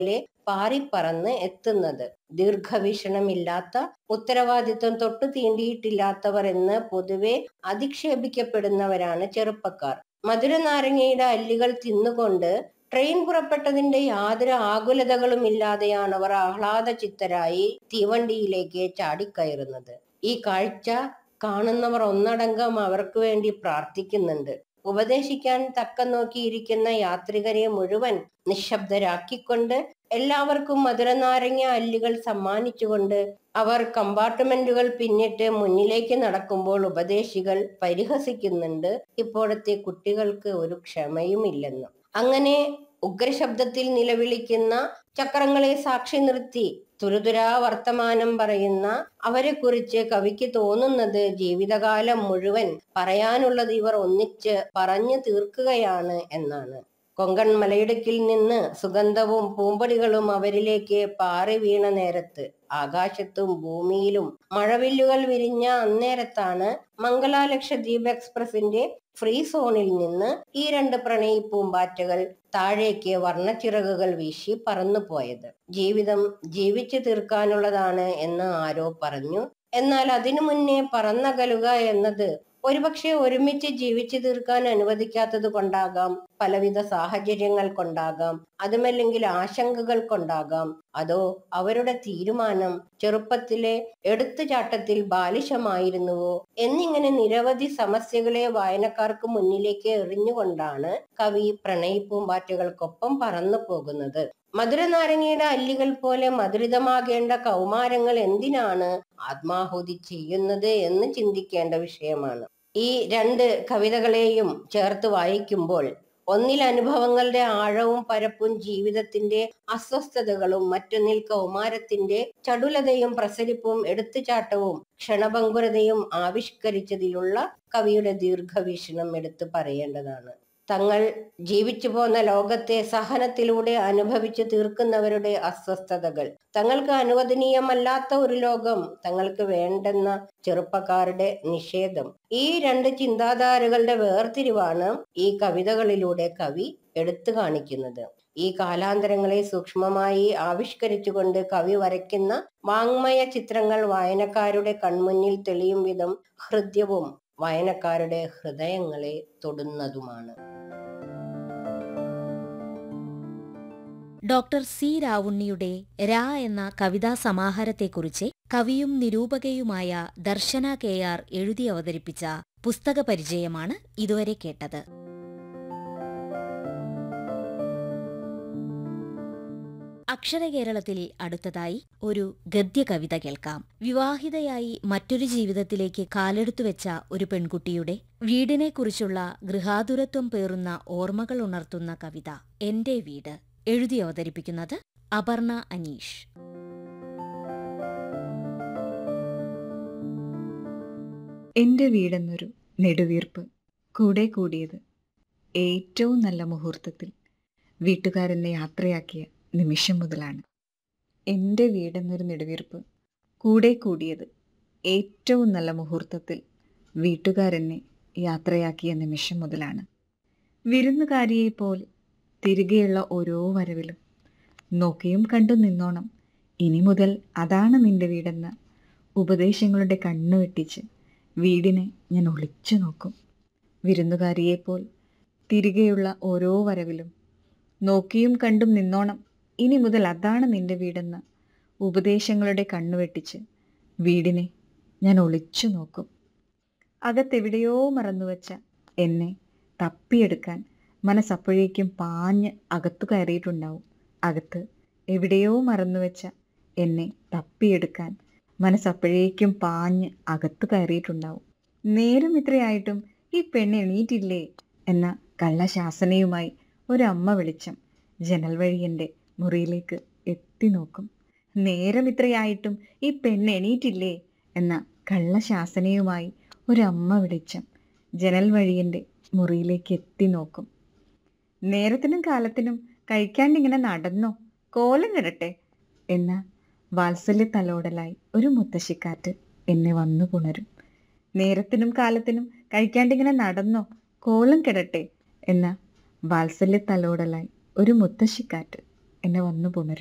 പോലെ പാറിപ്പറന്ന് എത്തുന്നത് ദീർഘവീക്ഷണമില്ലാത്ത ഉത്തരവാദിത്വം തൊട്ടു തീണ്ടിയിട്ടില്ലാത്തവർ എന്ന് പൊതുവെ അധിക്ഷേപിക്കപ്പെടുന്നവരാണ് ചെറുപ്പക്കാർ മധുരനാരങ്ങയുടെ അല്ലികൾ തിന്നുകൊണ്ട് ട്രെയിൻ പുറപ്പെട്ടതിന്റെ യാതൊരു ആകുലതകളും ഇല്ലാതെയാണ് അവർ ആഹ്ലാദ ചിത്തരായി തീവണ്ടിയിലേക്ക് ചാടിക്കയറുന്നത് ഈ കാഴ്ച കാണുന്നവർ ഒന്നടങ്കം അവർക്ക് വേണ്ടി പ്രാർത്ഥിക്കുന്നുണ്ട് ഉപദേശിക്കാൻ തക്കം നോക്കിയിരിക്കുന്ന യാത്രികരെ മുഴുവൻ നിശബ്ദരാക്കിക്കൊണ്ട് എല്ലാവർക്കും മധുരനാരങ്ങ അല്ലികൾ സമ്മാനിച്ചുകൊണ്ട് അവർ കമ്പാർട്ട്മെന്റുകൾ പിന്നിട്ട് മുന്നിലേക്ക് നടക്കുമ്പോൾ ഉപദേശികൾ പരിഹസിക്കുന്നുണ്ട് ഇപ്പോഴത്തെ കുട്ടികൾക്ക് ഒരു ക്ഷമയുമില്ലെന്ന് അങ്ങനെ ഉഗ്രശബ്ദത്തിൽ നിലവിളിക്കുന്ന ചക്രങ്ങളെ സാക്ഷി നിർത്തി തുരുതുരാ വർത്തമാനം പറയുന്ന അവരെ കുറിച്ച് കവിക്ക് തോന്നുന്നത് ജീവിതകാലം മുഴുവൻ പറയാനുള്ളത് ഇവർ ഒന്നിച്ച് പറഞ്ഞു തീർക്കുകയാണ് എന്നാണ് കൊങ്കൺ മലയിടുക്കിൽ നിന്ന് സുഗന്ധവും പൂമ്പൊടികളും അവരിലേക്ക് പാറി വീണ നേരത്ത് ആകാശത്തും ഭൂമിയിലും മഴവില്ലുകൾ വിരിഞ്ഞ അന്നേരത്താണ് മംഗള ലക്ഷദ്വീപ് എക്സ്പ്രസിന്റെ ഫ്രീ സോണിൽ നിന്ന് ഈ രണ്ട് പ്രണയി പൂമ്പാറ്റകൾ താഴേക്ക് വർണ്ണച്ചിറകുകൾ വീശി പറന്നുപോയത് ജീവിതം ജീവിച്ചു തീർക്കാനുള്ളതാണ് എന്ന് ആരോ പറഞ്ഞു എന്നാൽ അതിനു മുന്നേ പറന്നകലുക എന്നത് ഒരുപക്ഷെ ഒരുമിച്ച് ജീവിച്ചു തീർക്കാൻ അനുവദിക്കാത്തത് കൊണ്ടാകാം പലവിധ സാഹചര്യങ്ങൾ കൊണ്ടാകാം അതുമല്ലെങ്കിൽ ആശങ്കകൾ കൊണ്ടാകാം അതോ അവരുടെ തീരുമാനം ചെറുപ്പത്തിലെ എടുത്തുചാട്ടത്തിൽ ബാലിശമായിരുന്നുവോ എന്നിങ്ങനെ നിരവധി സമസ്യകളെ വായനക്കാർക്ക് മുന്നിലേക്ക് എറിഞ്ഞുകൊണ്ടാണ് കവി പ്രണയിപ്പൂമ്പാറ്റകൾക്കൊപ്പം പറന്നു പോകുന്നത് മധുരനാരങ്ങയുടെ അല്ലികൾ പോലെ മധുരിതമാകേണ്ട കൗമാരങ്ങൾ എന്തിനാണ് ആത്മാഹുതി ചെയ്യുന്നത് എന്ന് ചിന്തിക്കേണ്ട വിഷയമാണ് ഈ രണ്ട് കവിതകളെയും ചേർത്ത് വായിക്കുമ്പോൾ ഒന്നിൽ അനുഭവങ്ങളുടെ ആഴവും പരപ്പും ജീവിതത്തിന്റെ അസ്വസ്ഥതകളും മറ്റൊന്നിൽ കൗമാരത്തിന്റെ ചടുലതയും പ്രസരിപ്പും എടുത്തുചാട്ടവും ക്ഷണഭങ്കുരതയും ആവിഷ്കരിച്ചതിലുള്ള കവിയുടെ ദീർഘവീക്ഷണം എടുത്തു പറയേണ്ടതാണ് തങ്ങൾ ജീവിച്ചു പോന്ന ലോകത്തെ സഹനത്തിലൂടെ അനുഭവിച്ചു തീർക്കുന്നവരുടെ അസ്വസ്ഥതകൾ തങ്ങൾക്ക് അനുവദനീയമല്ലാത്ത ഒരു ലോകം തങ്ങൾക്ക് വേണ്ടെന്ന ചെറുപ്പക്കാരുടെ നിഷേധം ഈ രണ്ട് ചിന്താധാരകളുടെ വേർതിരിവാണ് ഈ കവിതകളിലൂടെ കവി എടുത്തു കാണിക്കുന്നത് ഈ കാലാന്തരങ്ങളെ സൂക്ഷ്മമായി ആവിഷ്കരിച്ചുകൊണ്ട് കവി വരയ്ക്കുന്ന വാങ്മയ ചിത്രങ്ങൾ വായനക്കാരുടെ കൺമുന്നിൽ തെളിയും വിധം ഹൃദ്യവും വായനക്കാരുടെ ഹൃദയങ്ങളെ തൊടുന്നതുമാണ് ഡോക്ടർ സി രാവുണ്ണിയുടെ രാ എന്ന കവിതാ സമാഹാരത്തെക്കുറിച്ച് കവിയും നിരൂപകയുമായ ദർശന കെ ആർ എഴുതി അവതരിപ്പിച്ച പുസ്തക പരിചയമാണ് ഇതുവരെ കേട്ടത് അക്ഷരകേരളത്തിൽ അടുത്തതായി ഒരു ഗദ്യകവിത കേൾക്കാം വിവാഹിതയായി മറ്റൊരു ജീവിതത്തിലേക്ക് കാലെടുത്തുവെച്ച ഒരു പെൺകുട്ടിയുടെ വീടിനെക്കുറിച്ചുള്ള ഗൃഹാതുരത്വം പേറുന്ന ഓർമ്മകൾ ഉണർത്തുന്ന കവിത എന്റെ വീട് എഴുതി അവതരിപ്പിക്കുന്നത് അപർണ അനീഷ് എൻ്റെ വീടെന്നൊരു നെടുവീർപ്പ് കൂടെ കൂടിയത് ഏറ്റവും നല്ല മുഹൂർത്തത്തിൽ വീട്ടുകാരെന്നെ യാത്രയാക്കിയ നിമിഷം മുതലാണ് എൻ്റെ വീടെന്നൊരു നെടുവീർപ്പ് കൂടെ കൂടിയത് ഏറ്റവും നല്ല മുഹൂർത്തത്തിൽ വീട്ടുകാരെന്നെ യാത്രയാക്കിയ നിമിഷം മുതലാണ് വിരുന്നുകാരിയെപ്പോൾ തിരികെയുള്ള ഓരോ വരവിലും നോക്കിയും കണ്ടു നിന്നോണം ഇനി മുതൽ അതാണ് നിന്റെ വീടെന്ന ഉപദേശങ്ങളുടെ കണ്ണു വെട്ടിച്ച് വീടിനെ ഞാൻ ഒളിച്ചു നോക്കും വിരുന്നുകാരിയെപ്പോൾ തിരികെയുള്ള ഓരോ വരവിലും നോക്കിയും കണ്ടും നിന്നോണം ഇനി മുതൽ അതാണ് നിന്റെ വീടെന്ന ഉപദേശങ്ങളുടെ കണ്ണു വെട്ടിച്ച് വീടിനെ ഞാൻ ഒളിച്ചു നോക്കും അകത്തെവിടെയോ മറന്നുവച്ച എന്നെ തപ്പിയെടുക്കാൻ മനസ്സപ്പോഴേക്കും പാഞ്ഞ് അകത്തു കയറിയിട്ടുണ്ടാവും അകത്ത് എവിടെയോ മറന്നുവെച്ച എന്നെ തപ്പിയെടുക്കാൻ മനസ്സപ്പോഴേക്കും പാഞ്ഞ് അകത്തു കയറിയിട്ടുണ്ടാവും നേരം ഇത്രയായിട്ടും ഈ പെണ്ണ് എണീറ്റില്ലേ എന്ന കള്ളശാസനയുമായി ഒരമ്മ വെളിച്ചം ജനൽ വഴി എൻ്റെ മുറിയിലേക്ക് എത്തി നോക്കും നേരം ഇത്രയായിട്ടും ഈ പെണ്ണ് എണീറ്റില്ലേ എന്ന കള്ളശാസനയുമായി ഒരമ്മ വെളിച്ചം ജനൽ വഴി എൻ്റെ മുറിയിലേക്ക് എത്തി നോക്കും നേരത്തിനും കാലത്തിനും കഴിക്കാണ്ടിങ്ങനെ നടന്നോ കോലം കിടട്ടെ എന്ന വാത്സല്യ തലോടലായി ഒരു മുത്തശ്ശിക്കാറ്റ് എന്നെ വന്നു പുണരും നേരത്തിനും കാലത്തിനും കഴിക്കാണ്ടിങ്ങനെ നടന്നോ കോലം കിടട്ടെ എന്ന വാത്സല്യ തലോടലായി ഒരു മുത്തശ്ശിക്കാറ്റ് എന്നെ വന്നു പുണരും